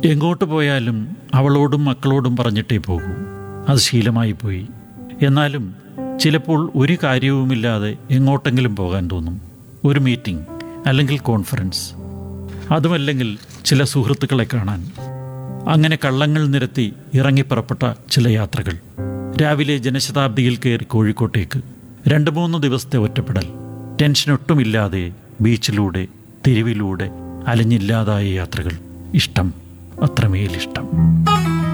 എങ്ങോട്ട് പോയാലും അവളോടും മക്കളോടും പറഞ്ഞിട്ടേ പോകൂ അത് ശീലമായി പോയി എന്നാലും ചിലപ്പോൾ ഒരു കാര്യവുമില്ലാതെ എങ്ങോട്ടെങ്കിലും പോകാൻ തോന്നും ഒരു മീറ്റിംഗ് അല്ലെങ്കിൽ കോൺഫറൻസ് അതുമല്ലെങ്കിൽ ചില സുഹൃത്തുക്കളെ കാണാൻ അങ്ങനെ കള്ളങ്ങൾ നിരത്തി ഇറങ്ങിപ്പുറപ്പെട്ട ചില യാത്രകൾ രാവിലെ ജനശതാബ്ദിയിൽ കയറി കോഴിക്കോട്ടേക്ക് രണ്ട് മൂന്ന് ദിവസത്തെ ഒറ്റപ്പെടൽ ടെൻഷനൊട്ടുമില്ലാതെ ബീച്ചിലൂടെ തെരുവിലൂടെ അലഞ്ഞില്ലാതായ യാത്രകൾ ഇഷ്ടം അത്രമേലിഷ്ടം